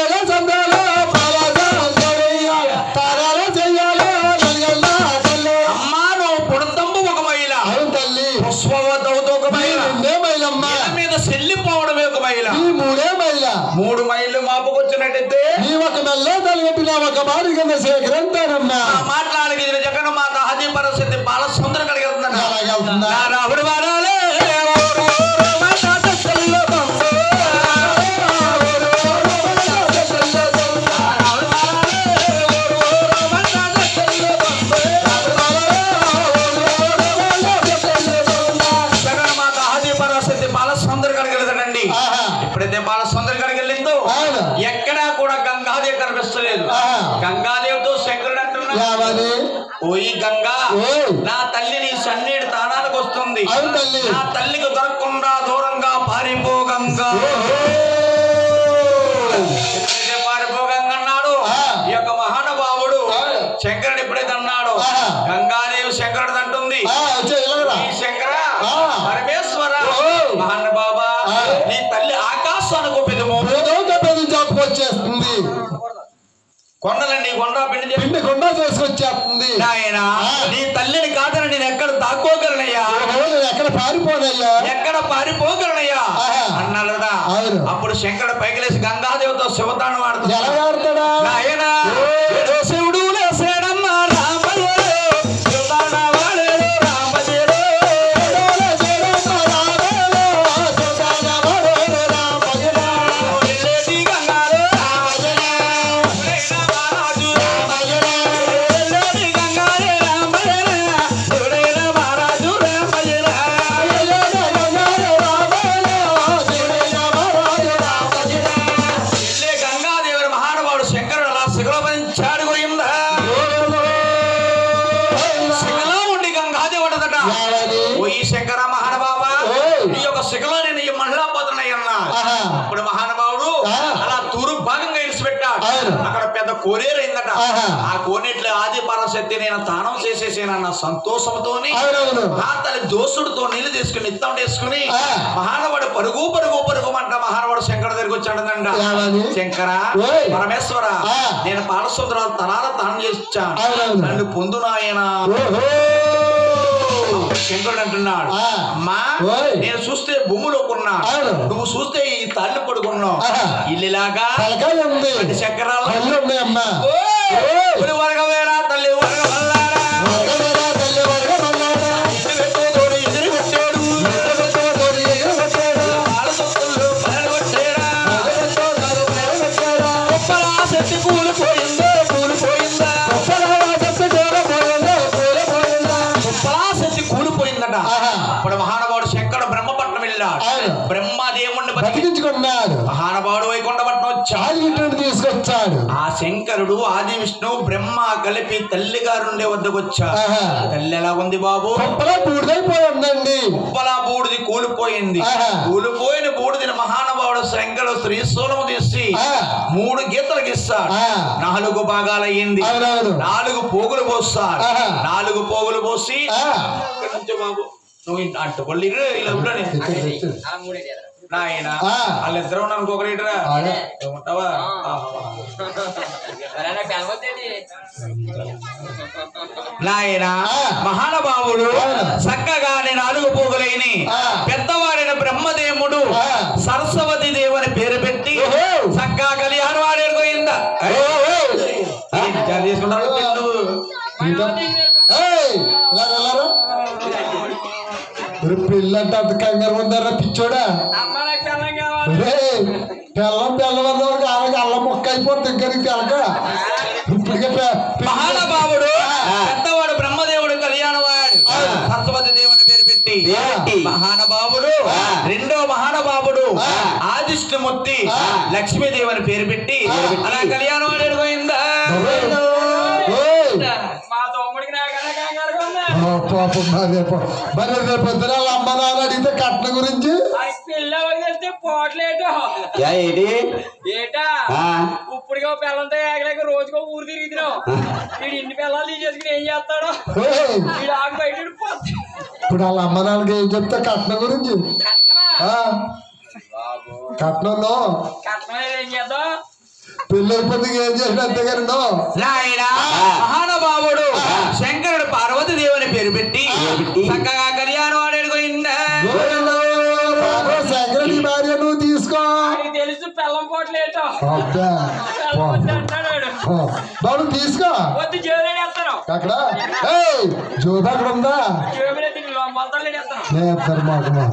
Speaker 1: అమ్మా నువ్వు పుడతంబు ఒక మైల పుష్పవతవుతో ఒక మైల నేల మీద చెల్లిపోవడమే ఒక మైల
Speaker 2: ఈ మూడే మైల
Speaker 1: మూడు మైళ్ళు మాపుకొచ్చినట్టయితే
Speaker 2: నీ ఒక మెల్ల తలగట్టిన ఒక మాడి కింద సేకరంతానమ్మా
Speaker 1: ఆ మాట్లాడికి ఇది జగన్ మాత హజీ పరిస్థితి బాల సుందర కడిగి వెళ్తున్నాడు
Speaker 2: అలాగే వెళ్తుందా?
Speaker 1: నా రాముడు వారాలే ఓరు ఓరు మా తాత చెల్లో దొంగ. రాముడు వారాలే ఓరు ఓరు మా తాత చెల్లో దొంగ. జగన్ మాత హజీ పరిస్థితి బాల సుందర కడిగి వెళ్తాడండి
Speaker 2: ఆహా.
Speaker 1: ఎప్పుడైతే బాల సుందర కడిగి వెళ్ళిందో
Speaker 2: అవును.
Speaker 1: ఎక్కడా కూడా గంగాదేవి కనిపిస్తలేదు
Speaker 2: ఆహా.
Speaker 1: గంగాదేవితో శంకరుడు అంటున్నాడు
Speaker 2: ఏమని
Speaker 1: ఓయి గంగా
Speaker 2: ఓయ్.
Speaker 1: నా తల్లి నీ సన్నిడి తానానికి వస్తుంది
Speaker 2: అవును తల్లి.
Speaker 1: నా తల్లికి దొరకకుండా దూరంగా పారిపో గంగా ఎప్పుడైతే పారిపో గంగ అన్నాడు
Speaker 2: ఆ.
Speaker 1: ఈ యొక్క మహానుభావుడు
Speaker 2: అవును.
Speaker 1: శంకరుడు ఎప్పుడైతే అన్నాడు
Speaker 2: ఆహా.
Speaker 1: గంగాదేవి శంకరుడు అంటుంది
Speaker 2: ఆ, వచ్చే ఇలాగరా
Speaker 1: ఈ శంకర
Speaker 2: ఆ.
Speaker 1: పరమేశ్వర
Speaker 2: ఓహో.
Speaker 1: మహానుభావా
Speaker 2: ఆ.
Speaker 1: నీ తల్లి ఆకాశానికి పెదము
Speaker 2: ఏదో పెద్ద చెప్పుకొచ్చేస్తుంది
Speaker 1: కొండలండి కొండ పిండి చెప్పి
Speaker 2: పిండి కొండ చేసుకొచ్చేస్తుంది
Speaker 1: నాయన
Speaker 2: ఆ.
Speaker 1: నీ తల్లిని కాదని నేను ఎక్కడ దాక్కోగలనయ్యా
Speaker 2: ఓహో, నేను ఎక్కడ పారిపోనయ్యా
Speaker 1: ఎక్కడ పారిపోగలనయ్యా
Speaker 2: ఆహా.
Speaker 1: అన్నాడు కదా
Speaker 2: అవును.
Speaker 1: అప్పుడు శంకరుడు పైకి లేచి గంగాదేవితో శివతాను
Speaker 2: ఎలా
Speaker 1: వాడుతున్నాడు
Speaker 2: ఆడతాడా
Speaker 1: నాయన ఏదో శివుడు లేసేడమ్మా రామయ్య శివతాన వాడేడు రామజేడు ఎల్లేటి గంగారు రామజనే మహారాజు రామజనే ఎల్లేటి గంగారే రామజనే ఎవడైనా మహారాజు రామజనే ఎల్లే గంగాదేవుని మహానుభావుడు శంకరుడు అలా శిఖరపంచాడు పోయిందా శిఖలో నేను ఈ మహిళాపోతున్నా
Speaker 2: ఆహా.
Speaker 1: అప్పుడు మహానుభావుడు
Speaker 2: ఆ.
Speaker 1: అలా తూరు భాగంగా ఇడిచిపెట్టాడు
Speaker 2: అవును.
Speaker 1: అక్కడ పెద్ద కోనేరైందట
Speaker 2: ఆహా.
Speaker 1: ఆ కోనేట్లో ఆది పరాశక్తి నేను తానం చేసేసానన్న సంతోషంతోని
Speaker 2: అవునవును
Speaker 1: ఆ తల్లి దోసుడితో నీళ్లు తీసుకుని ఇత్తం వేసుకుని
Speaker 2: ఆ.
Speaker 1: మహానవాడు పరుగు పరుగు పరుగు అంట మహానవాడు శంకర దగ్గరికి వచ్చాడనంట
Speaker 2: ఏమని?
Speaker 1: శంకర
Speaker 2: ఓయ్.
Speaker 1: పరమేశ్వర
Speaker 2: ఆ.
Speaker 1: నేను పాలసముద్రాలు తనాల తానం చేసి ఇచ్చాను
Speaker 2: అవునవును.
Speaker 1: నన్ను పొందు నాయనా
Speaker 2: ఓహో
Speaker 1: శంకరుడు అంటున్నాడు
Speaker 2: ఆ.
Speaker 1: అమ్మా
Speaker 2: ఓయ్.
Speaker 1: నేను చూస్తే భూమిలో కొన్నా
Speaker 2: అవును.
Speaker 1: నువ్వు చూస్తే ఈ తల్లి పడుకున్నావు
Speaker 2: ఆహా.
Speaker 1: ఇల్లులాగా
Speaker 2: తలకాయ ఉంది
Speaker 1: పది చక్రాలు
Speaker 2: కళ్ళు ఉన్నాయి అమ్మా
Speaker 1: ఓయ్!
Speaker 2: ఓయ్.
Speaker 1: ఒరి వరగవేరా తల్లి వరగవల్లారా.
Speaker 2: వరదరా తల్లి వరదమల్లారా.
Speaker 1: ఇటు పెట్టేటోడు ఎదురు పెట్టాడు.
Speaker 2: ఎగరగొట్టేవాడు ఎగరగొట్టాడు.
Speaker 1: పాల సొత్తులు పరలు కొట్టేరా.
Speaker 2: ఎగరగొట్టాడు, ఎగరగొట్టాడు.
Speaker 1: ఉప్పలా శక్తి కూలిపోయిందో కూలిపోయిందా
Speaker 2: ఉప్పలవా చెప్పి దూరపోయిందో, దూరపోయిందా.
Speaker 1: ఉప్పలా శక్తి కూలిపోయిందట
Speaker 2: ఆహా.
Speaker 1: అప్పుడు మహానుభావుడు శంకరుడు బ్రహ్మపట్నం వెళ్ళాడు
Speaker 2: అవును.
Speaker 1: బ్రహ్మదేవుణ్ణి బతికి
Speaker 2: బతికించుకున్నాడు
Speaker 1: మహానుభావుడు వైకుంఠపట్నం వచ్చాడు
Speaker 2: ఆదిగిట్టుని తీసుకొచ్చాడు
Speaker 1: ఆ శంకరుడు ఆది విష్ణు బ్రహ్మ కలిపి తల్లి గారుండే వద్దకు వచ్చాడు
Speaker 2: ఆహా.
Speaker 1: తల్లి ఎలా ఉంది బాబు
Speaker 2: కుప్పలో బూడిదైపోయిందండి
Speaker 1: ఉప్పలా బూడిది కూలిపోయింది
Speaker 2: ఆహా.
Speaker 1: కూలిపోయిన బూడిదని మహానుభావుడు శంకరుడు త్రిశూలము తీసి
Speaker 2: ఆ.
Speaker 1: మూడు గీతలు గీస్తాడు
Speaker 2: ఆ.
Speaker 1: నాలుగు భాగాలయ్యింది
Speaker 2: అవునవును
Speaker 1: నాలుగు పోగులు పోస్తాడు
Speaker 2: ఆహా.
Speaker 1: నాలుగు పోగులు పోసి
Speaker 2: ఆ.
Speaker 1: ఇక్కడి నుంచి బాబు నువ్వు ఇంత అట్టు కొల్లిరు ఇలా ఉండని
Speaker 2: తెచ్చు, తెచ్చు.
Speaker 1: నాయన
Speaker 2: ఆ.
Speaker 1: వాళ్ళిద్దరు ఉన్నాను ఇంకొకరు ఇటురా
Speaker 2: ఆడే.
Speaker 1: ఉంటావా నాయన
Speaker 2: ఆ.
Speaker 1: మహానుభావుడు
Speaker 2: అవును.
Speaker 1: చక్కగా నేను నాలుగు పోగులైని
Speaker 2: ఆ.
Speaker 1: పెద్దవాడైన బ్రహ్మదేవుడు
Speaker 2: ఆ.
Speaker 1: సరస్వతి దేవుని పేరు పెట్టి
Speaker 2: ఓహో.
Speaker 1: చక్కగా కళ్యాణం వాడేడుకోయిందా తీసుకుంటారు పిల్లలు.
Speaker 2: ఏయ్, ఇలా రా, ఇలా రా. ఒరే, పిల్లంటే అంత కంగారు ఉందారా పిచ్చోడా ఒరేయ్, బెల్లం బెల్లం అన్నవాడికి ఆమెకి అల్లం మొక్క అయిపోతుంది ఇంకా నీకు తెలక ఇప్పటికే పె- పిల్ల-
Speaker 1: మహానుభావుడు
Speaker 2: ఆ.
Speaker 1: పెద్దవాడు బ్రహ్మదేవుడు కళ్యాణవాడు
Speaker 2: ఆ.
Speaker 1: సరస్వతి దేవుని పేరు పెట్టి
Speaker 2: పెట్టి.
Speaker 1: మహానుభావుడు
Speaker 2: ఆ.
Speaker 1: రెండో మహానుభావుడు
Speaker 2: ఆ.
Speaker 1: ఆదిష్టమూర్తి
Speaker 2: ఆ.
Speaker 1: లక్ష్మీదేవిని పేరు పెట్టి
Speaker 2: ఆ.
Speaker 1: అలా కళ్యాణం ఆడేడుకోయిందా
Speaker 2: ఓయ్,
Speaker 3: మా తమ్ముడికి నాకన్నా కంగారుగా ఉందా
Speaker 2: ఓ పాపం మరి రేపు మరి రేపు పొద్దున వాళ్ళ అమ్మ నాన్న అడిగితే కట్నం గురించి
Speaker 3: అది పిల్ల వదిలేస్తే పోట్లేటో
Speaker 5: యా ఏంటి
Speaker 3: ఏటా
Speaker 5: ఆ.
Speaker 3: ఇప్పుడుగా పిల్లలతో ఏగలేక రోజుకో ఊరు తిరుగుతున్నావు వీడు ఇన్ని పిల్లలు తీసేసుకుని ఏం చేస్తాడో
Speaker 2: ఓయ్,
Speaker 3: వీడు ఆకు బయట వెళ్ళిపోతాడు.
Speaker 2: ఇప్పుడు వాళ్ళ అమ్మ నాన్నకి ఏం చెప్తే కట్నం గురించి
Speaker 3: కట్నమా
Speaker 2: ఆ, కట్నంలో
Speaker 3: కట్నం లేదు ఏం చేద్దాం
Speaker 2: పెళ్ళి అయిపోతే ఏం చేసిన అంతేగాని
Speaker 1: నాయన మహానుభావుడు శంకరుడు పార్వతి దేవుని పేరు పెట్టి చక్కగా కళ్యాణం ఆడేడుకోయిందా
Speaker 2: సెక్రటరీ భార్య నువ్వు తీసుకో
Speaker 3: నీకు తెలుసు పిల్లం పోట్లేటో
Speaker 2: అబ్బా
Speaker 3: పిల్లం వద్దు అంటాడు వాడు.
Speaker 2: బాబు తీసుకో
Speaker 3: వద్దు జోలేడు వేస్తాను
Speaker 2: అక్కడ ఏయ్ జోబు అక్కడ ఉందా
Speaker 3: జోబులెత్తి మొలతాడు వేస్తాను
Speaker 2: లేదు మాకు మా.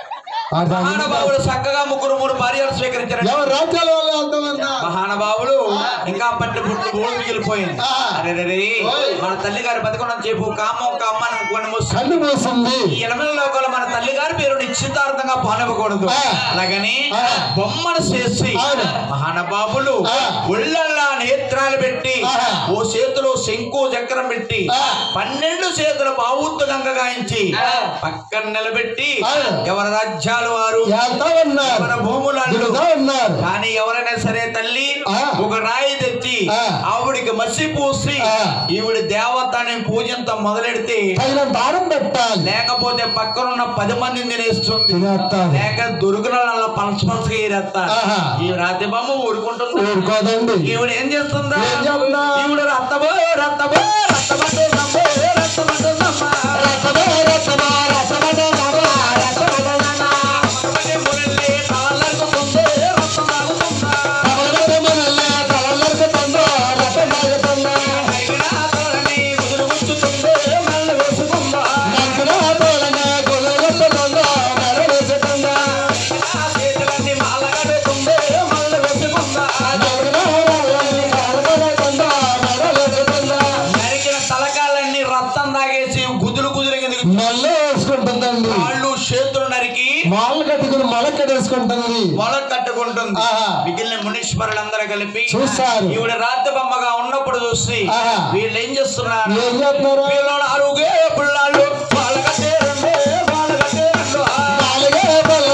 Speaker 2: ఆ దాని-
Speaker 1: మహానుభావుడు చక్కగా ముగ్గురు మూడు భార్యలు స్వీకరించారు
Speaker 2: ఎవరు రాజ్యాల వాళ్ళు వెళ్తామన్నా
Speaker 1: మహానుభావుడు ఇంకా పట్టు పుట్టు భూమి మిగిలిపోయింది
Speaker 2: ఆ.
Speaker 1: అరే రే, రే,
Speaker 2: ఓయ్.
Speaker 1: మన తల్లి గారు బతుకున్న చెప్పు కామం ఒక అమ్మని కొన్ని మూసి
Speaker 2: కళ్ళు మూసింది
Speaker 1: ఈ ఎనమల లోకంలో మన తల్లి గారి పేరు నిశ్చితార్థంగా పానవకూడదు
Speaker 2: ఆ.
Speaker 1: అలాగని
Speaker 2: ఆ.
Speaker 1: బొమ్మను చేసి
Speaker 2: అవును.
Speaker 1: మహానుభావులు
Speaker 2: ఆ.
Speaker 1: ఒళ్ళల్లా నేత్రాలు పెట్టి
Speaker 2: ఆహా.
Speaker 1: ఓ చేతిలో శంకు చక్రం పెట్టి
Speaker 2: ఆ.
Speaker 1: పన్నెండు చేతుల బావుత్తు గంగ గాయించి
Speaker 2: ఆ.
Speaker 1: పక్కన నిలబెట్టి
Speaker 2: అవును.
Speaker 1: ఎవరి రాజ్యాలు వారు
Speaker 2: వెళ్తా ఉన్నారు
Speaker 1: ఎవరి భూములు అల్లు.
Speaker 2: దిగుతా ఉన్నారు
Speaker 1: కానీ ఎవరైనా సరే తల్లి
Speaker 2: ఆ.
Speaker 1: ఒక రాయి తెచ్చి
Speaker 2: ఆ.
Speaker 1: ఆవిడికి మసి పూసి
Speaker 2: ఆ.
Speaker 1: ఈవిడ దేవతని పూజంతో మొదలెడితే
Speaker 2: తగిన దారం పెట్టాలి
Speaker 1: లేకపోతే పక్కనున్న పది మందిని తినేస్తుంది
Speaker 2: తినేస్తారు
Speaker 1: లేక దొరికిన వాళ్ళ పంచ పంచగా ఏరేస్తారు
Speaker 2: ఆహా.
Speaker 1: ఈ రాతి బొమ్మ ఊరుకుంటుంది
Speaker 2: ఊరుకోదండి
Speaker 1: ఈవిడ ఏం చేస్తుందా
Speaker 2: ఏం చేస్తుందా?
Speaker 1: ఈవిడ రత్తబో రత్తబో రత్తబట్టు నమ్మో రత్తబట్టు నమ్మ
Speaker 2: రసమే, రసమా, రసమనే నవ్వ, రసమనే నవ్వ.
Speaker 1: రత్తబట్టే మురళి తాళాలకుందో రత్తమాగుతుందా
Speaker 2: తమలరమనల్లే, తలలరుకుతుందో, రసమాగుతుందో.
Speaker 1: అయినా తోరణి ముదురు ముచ్చుతుందో మళ్ళీ వేసుకుందా
Speaker 2: నక్కున తోలనే గులగొట్టుతుందో, మెరవేసుతుందో.
Speaker 1: అయినా చేతులన్నీ మాలగడుతుందో మళ్ళీ వేసుకుందా
Speaker 2: నక్కున వాళ్ళని కాలుకొడుతుందో, మెరవేసుతుందో.
Speaker 1: నరికిన తలకాలన్నీ రక్తం తాగేసి గుదులు గుదులు కిందకి
Speaker 2: మళ్ళీ వేసుకుంటుందండి
Speaker 1: కాళ్ళు చేతులు నరికి
Speaker 2: మాలు కట్టుకుని మలకెడేసుకుంటుంది
Speaker 1: మొల కట్టుకుంటుంది
Speaker 2: ఆహా.
Speaker 1: మిగిలిన మునీశ్వరులందరూ కలిపి
Speaker 2: చూస్తారు.
Speaker 1: ఈవిడ రాత్రి బొమ్మగా ఉన్నప్పుడు చూసి
Speaker 2: ఆహా.
Speaker 1: వీళ్ళు ఏం చేస్తున్నారు
Speaker 2: ఏం చేస్తున్నారు
Speaker 1: వీళ్ళు నాలుగే పిల్లలు వాళ్ళ కట్టే రెండు వాళ్ళ కట్టే రెండు
Speaker 2: నాలుగే పిల్లలు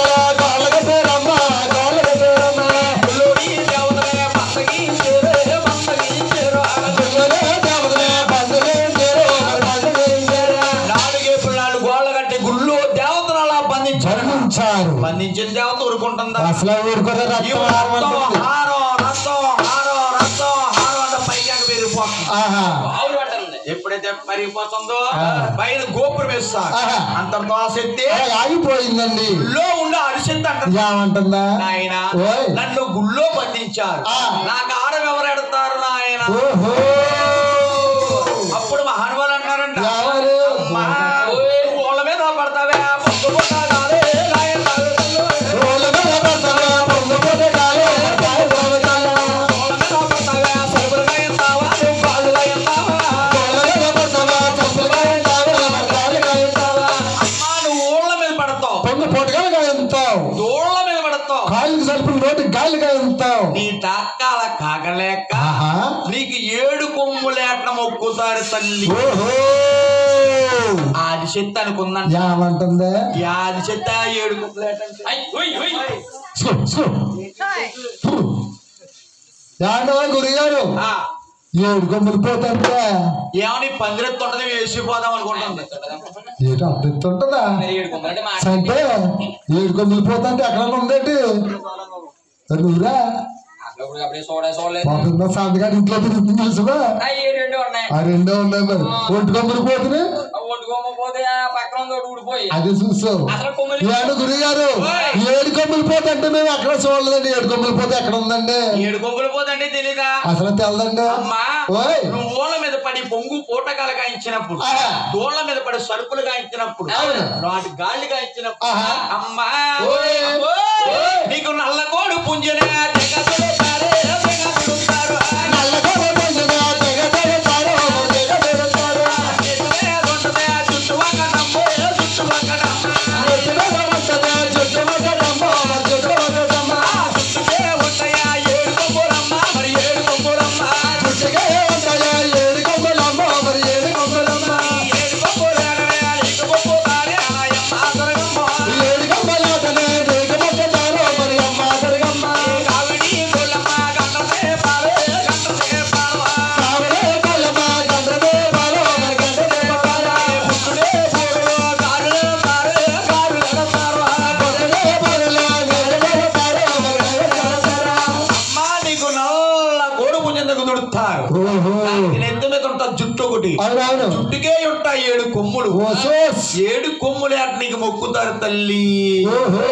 Speaker 1: పూజించిన దేవత ఊరుకుంటుందా
Speaker 2: అసలు ఊరుకోదా
Speaker 1: ఇవి
Speaker 2: రక్తం
Speaker 1: రక్తం,
Speaker 2: ఆరమంటుంది.
Speaker 1: హారం రక్తం హారం రక్తం హారం అంటే పైకి పెరిగిపోతుంది
Speaker 2: ఆహా
Speaker 3: ఆవులు పట్టాలండి
Speaker 1: ఎప్పుడైతే పరిగిపోతుందో
Speaker 2: ఆ.
Speaker 1: పైన గోపురం వేస్తారు
Speaker 2: ఆహా.
Speaker 1: అంతతో ఆ శక్తి
Speaker 2: ఆ, ఆగిపోయిందండి
Speaker 1: గుళ్ళో ఉండే అరిశక్తి అంటారు
Speaker 2: ఏమంటుందా
Speaker 1: నాయన
Speaker 2: ఓయ్.
Speaker 1: నన్ను గుళ్ళో బంధించారు
Speaker 2: ఆ.
Speaker 1: నాకు ఆడం ఎవరు ఎడతారు నాయన
Speaker 2: ఓహో
Speaker 1: అప్పుడు మహానుభావులు అన్నారంట
Speaker 2: ఎవరు?
Speaker 1: అమ్మా, ఓళ్ళ మీద పడతావే పొద్దు పొద్దాలే, నాయన తల్లి.
Speaker 2: రోడ్ల మీద పడతావా, పొంగిపోతే కాలే, కాలే పోతావా.
Speaker 1: ఓళ్ళ మీద పడతావే, సరుకులుగా ఎంతావా, నువ్వు కాళ్ళుగా ఎంతావా.
Speaker 2: రోడ్ల మీద పడతావా, చంపులుగా ఉంటావా, కాలుగా ఉంటావా.
Speaker 1: అమ్మా, నువ్వు ఓళ్ళ మీద పడతావు
Speaker 2: పొంగి పొట్టగలగా ఎంతావు
Speaker 1: దోళ్ళ మీద పడతావు
Speaker 2: కాళ్ళకి సరిపడిన నోటి గాలిగా ఎంతావు
Speaker 1: నీ టాకాల కాకలేక
Speaker 2: ఆహా
Speaker 1: నీకు ఏడు కొమ్ములేట మొక్కుతారు తల్లి
Speaker 2: ఓహో
Speaker 1: ఆది శక్తి అనుకుందంట
Speaker 2: ఏమంటుందా
Speaker 1: ఈ ఆది శక్తి ఆ ఏడు కొమ్ములేట అంటే.
Speaker 3: I, we, we.
Speaker 2: స్కూ, స్కూ. ఏమంటావా గురిగారు
Speaker 1: ఆ,
Speaker 2: ఏడు కొమ్ములు పోతంటే
Speaker 1: ఏమని పందిరెత్తుంటది వేసిపోదాం అనుకుంటుంది
Speaker 2: ఏడు అద్దెత్తుంటదా
Speaker 3: మరి ఏడు కొమ్మలంటే మాట
Speaker 2: అంటే ఏడు కొమ్ములు పోతంటే ఎక్కడ ఉందేంటి మరి నువ్వురా
Speaker 3: అప్పుడు అప్పుడే చూడ చూడలేదు
Speaker 2: మాకున్న సంతకాడి ఇంట్లో తిరుగుతుంది తెలుసుగా
Speaker 3: ఆ, ఏడు రెండు ఉన్నాయి
Speaker 2: ఆ రెండో ఉన్నాయి మరి ఒంటి కొమ్ములు పోతున్నాయి
Speaker 3: ఆ ఒంటి కొమ్మ పోతే ఆ పక్కన ఉంది ఒకటి ఊడిపోయి
Speaker 2: అది చూసావు
Speaker 3: అసలు కొమ్మలు
Speaker 2: ఏడు గురిగారు ఏడు కొమ్ములు పోతంటే మేము ఎక్కడ చూడలేదండి ఏడు కొమ్ములు పోతే ఎక్కడ ఉందండి
Speaker 1: ఏడు కొమ్ములు పోతంటే తెలీదా
Speaker 2: అసలు తెలదండి
Speaker 1: అమ్మా
Speaker 2: ఓయ్
Speaker 1: నువ్వు ఓళ్ళ మీద పడి పొంగు పూటకాలు గాయించినప్పుడు
Speaker 2: ఆహా.
Speaker 1: దోళ్ళ మీద పడి సరుకులు గాయించినప్పుడు
Speaker 2: అవును.
Speaker 1: నాటి గాలి గాయించినప్పుడు
Speaker 2: ఆహా.
Speaker 1: అమ్మా
Speaker 2: ఓయ్.
Speaker 1: ఓయ్. నీకు నల్ల కోడు పుంజనే తెగ తుడుతారే, తెగ తుడుతారు.
Speaker 2: నల్లగొర్రె పొందిన తెగ తెగతారు, తెగ తెగతారు.
Speaker 1: ఎటువే దొండదే, చుట్టువక్క నమ్ము, చుట్టువక్క నమ్ము.
Speaker 2: ఎత్తున పడతదా, జుట్టు పట్టడమ్మో, జుట్టు పట్టడమ్మో.
Speaker 1: చుట్టుకే ఉంటాయా ఏడు కొమ్ములమ్మ, మరి ఏడు కొమ్ములమ్మ.
Speaker 2: జుట్టుకే ఉంటాయా ఏడు కొమ్ములమ్మో, మరి ఏడు కొమ్ములమ్మో.
Speaker 1: ఏడు కొమ్ములేనవే, నీకు కొమ్ముతారే, ఆయమ్మ దొరకమ్మ.
Speaker 2: ఏడు కొమ్ములాటనే నీకు పట్టతారు, మరి అమ్మ దొరకమ్మ.
Speaker 1: కావిడి గొల్లమ్మ, గంటసే పాలే, గంటసే పాలవా.
Speaker 2: కావలే కొల్లమ్మ, గండ్రదే బాలో, మరి గండ్రదే బాలో.
Speaker 1: పుట్టుడే పూలు, గాలులే పారే, గాలులే పారవా.
Speaker 2: పొదలే పొదలే, నీడలే పారో, మరి నీడలే పారో.
Speaker 1: అమ్మా, నీకు నల్ల కోడి పుంజెందుకు దుడుతారు
Speaker 2: ఓహో
Speaker 1: నెత్తి మీద ఉంటా జుట్టు ఒకటి
Speaker 2: అవునవును
Speaker 1: జుట్టుకే ఉంటాయి ఏడు కొమ్ములు
Speaker 2: ఓ సోస్
Speaker 1: ఏడు కొమ్ములే అట్ నీకు మొక్కుతారు తల్లి
Speaker 2: ఓహో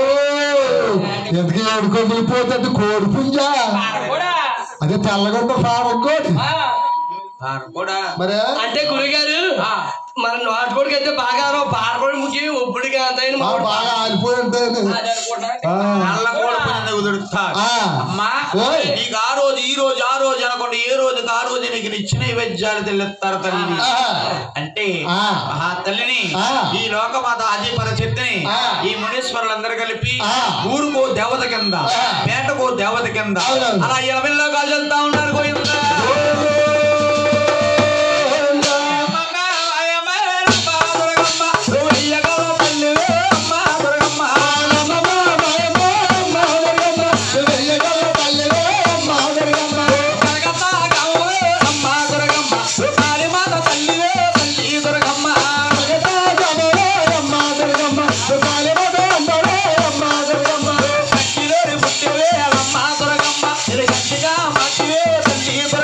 Speaker 2: ఎందుకు ఏడు కొమ్ములు పోతుంది కోడి పుంజా
Speaker 3: కూడా
Speaker 2: అదే తెల్లగొండ ఫారం కోడి
Speaker 3: ఆ,
Speaker 1: వారు కూడా
Speaker 2: మరి
Speaker 3: అంటే గురుగారు
Speaker 1: ఆ,
Speaker 3: మన నాటుకోడికి అయితే బాగా పారకోడి ముఖ్యం ఒప్పుడుగా అంత అయిన
Speaker 2: మా బాగా ఆలిపోయి ఉంటాను
Speaker 3: అది అనుకుంటున్నాను
Speaker 2: ఆ,
Speaker 1: నల్ల కోడి పుంజెందుకు దుడుతారు
Speaker 2: ఆ.
Speaker 1: అమ్మా
Speaker 2: ఓయ్.
Speaker 1: నీకు ఆ రోజు ఈ రోజు ఆ రోజు అనకుండా ఏ రోజుకి ఆ రోజు నీకు నిచ్చిన నైవేద్యాలు తెల్లుతారు తల్లి
Speaker 2: ఆ.
Speaker 1: అంటే
Speaker 2: ఆ.
Speaker 1: ఆ తల్లిని
Speaker 2: ఆ.
Speaker 1: ఈ లోకమాత ఆదిపరచిత్తిని
Speaker 2: ఆ.
Speaker 1: ఈ మునీశ్వరులందరూ కలిపి
Speaker 2: ఆ.
Speaker 1: ఊరుకో దేవత కింద
Speaker 2: ఆ.
Speaker 1: పేటకో దేవత కింద
Speaker 2: అవునవును.
Speaker 1: అలా ఇలవిల్లో కాల్చెల్తా ఉన్నారు గోవిందా. అమ్మమ్మ, అయ్యమ్మ, రమ్మ, దుర్గమ్మ, నువ్వు ఇయ్యగల తల్లివే, అమ్మ, దుర్గమ్మ. కలకత్తా కావువే, అమ్మ, దుర్గమ్మ, నువ్వు కాళీమాత తల్లివే, తల్లి దుర్గమ్మ. కట్టిలోని పుట్టివే, అమ్మ, దుర్గమ్మ, ఇది గట్టిగా మట్టివే, తల్లి దుర్గమ్మ.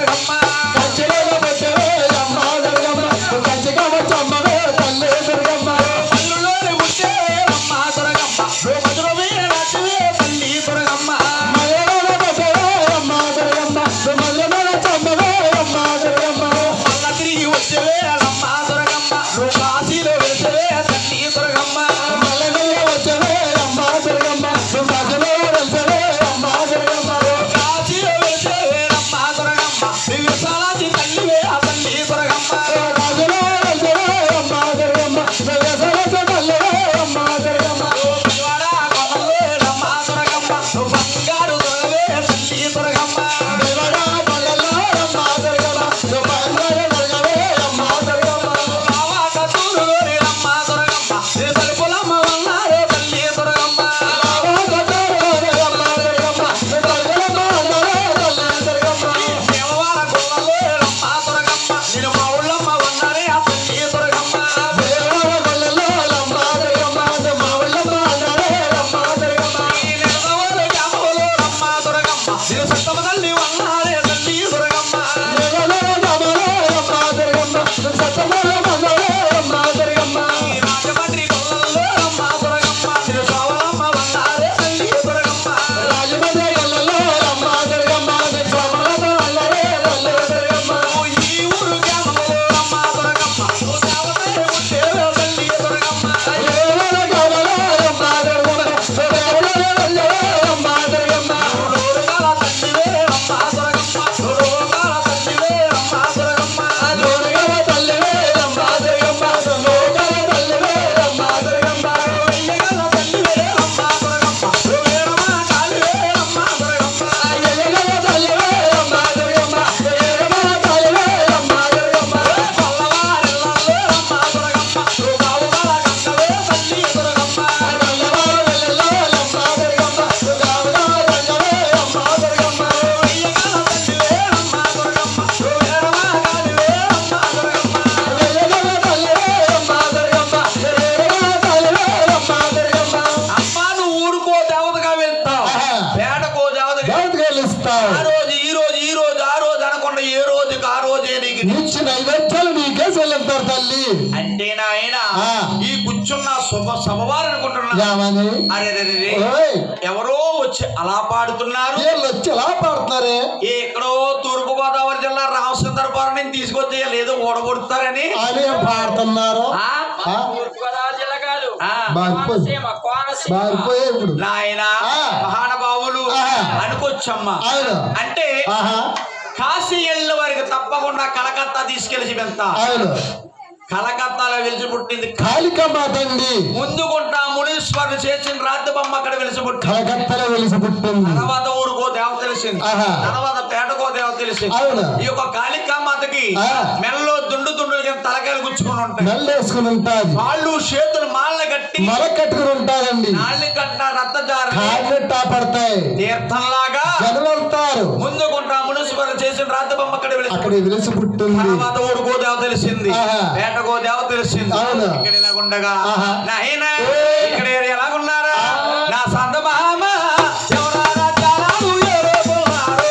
Speaker 1: రోజే నీకు
Speaker 2: నిత్య నైవేద్యాలు నీకే చెల్లిస్తారు తల్లి
Speaker 1: అంటే నాయన
Speaker 2: ఆ.
Speaker 1: ఈ కూర్చున్న శుభ సభవారు అనుకుంటున్నా
Speaker 2: ఏమని
Speaker 1: అరే రే, రే, రే.
Speaker 2: ఓయ్
Speaker 1: ఎవరో వచ్చి అలా పాడుతున్నారు
Speaker 2: వీళ్ళు వచ్చి ఎలా పాడుతున్నారే
Speaker 1: ఏ ఎక్కడో తూర్పు గోదావరి జిల్లా రామచంద్రపురం నుంచి తీసుకొచ్చి ఏదో ఓడగొడతారని
Speaker 2: అని పాడుతున్నారు
Speaker 1: ఆ?
Speaker 2: ఆ?
Speaker 3: తూర్పుగోదావరి జిల్లా కాదు
Speaker 1: ఆ.
Speaker 2: మారిపోయి
Speaker 3: కోనసీమ కోనసీమ
Speaker 2: మారిపోయే ఇప్పుడు
Speaker 1: నాయన
Speaker 2: ఆ.
Speaker 1: మహానుభావులు
Speaker 2: ఆహా.
Speaker 1: అనుకోవచ్చమ్మా
Speaker 2: అవును
Speaker 1: అంటే
Speaker 2: ఆహా
Speaker 1: కాశీ వెళ్ళిన వారికి తప్పకుండా కలకత్తా తీసుకెళ్లి వెళ్తా
Speaker 2: అవును
Speaker 1: కలకత్తాలో వెలిసి పుట్టింది
Speaker 2: కాళికమ్మ తండ్రి
Speaker 1: ముందుకుంటా మునీశ్వరుడు చేసిన రాతి బొమ్మ అక్కడ వెలిసి పుట్టింది
Speaker 2: కలకత్తలో వెలిసి పుట్టింది
Speaker 1: తర్వాత ఊరుకో దేవ తెలిసింది
Speaker 2: ఆహా.
Speaker 1: తర్వాత పేటకో దేవ తెలిసింది
Speaker 2: అవును.
Speaker 1: ఈ యొక్క కాళికామాతకి
Speaker 2: ఆ.
Speaker 1: మెల్లో దుండు దుండు కింద తలకాయలు గుచ్చుకుని ఉంటాయి
Speaker 2: మెల్లేసుకుని ఉంటాది
Speaker 1: వాళ్ళు చేతులు మాళ్ళ కట్టి
Speaker 2: మల కట్టుకుని ఉంటారండి
Speaker 1: నాళ్ళని కంట రక్తజారి
Speaker 2: కాళ్ళు టాపడతాయి
Speaker 1: తీర్థంలాగా
Speaker 2: జనం వెళ్తారు
Speaker 1: ముందుకుంటా మునీశ్వరుడు చేసిన రాతి బొమ్మ అక్కడ వెలిసి
Speaker 2: అక్కడ వెలిసి పుట్టింది
Speaker 1: తర్వాత ఊరుకో దేవ తెలిసింది
Speaker 2: ఆహా.
Speaker 1: పేటకో దేవ తెలిసింది
Speaker 2: అవును.
Speaker 1: ఇక్కడ ఇలాగుండగా
Speaker 2: ఆహా.
Speaker 1: నాయనా
Speaker 2: ఏయ్.
Speaker 1: ఇక్కడ ఎలాగున్నారా నా సంత మామ ఎవరారా జాలాలు ఎవరో కొన్నారు.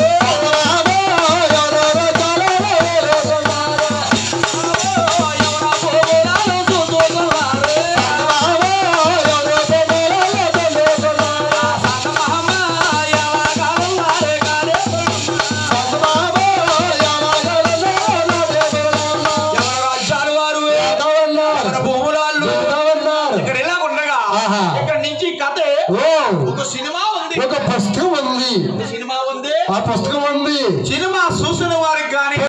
Speaker 1: ఎవరా పోగొడాలు చూస్తున్నారు. నా సంత మామ ఎలాగున్నారు గారే. ఎవరు రాజ్యాలు వారు ఎవరు భూములాళ్ళు ఇక్కడ ఇలాగుండగా
Speaker 2: ఆహా.
Speaker 1: ఇక్కడ నుంచి కథ
Speaker 2: ఓ
Speaker 1: ఒక సినిమా ఉంది
Speaker 2: ఒక పుస్తకం ఉంది
Speaker 1: సినిమా ఉంది
Speaker 2: ఆ పుస్తకం ఉంది
Speaker 1: సినిమా చూసిన వారికి కానీ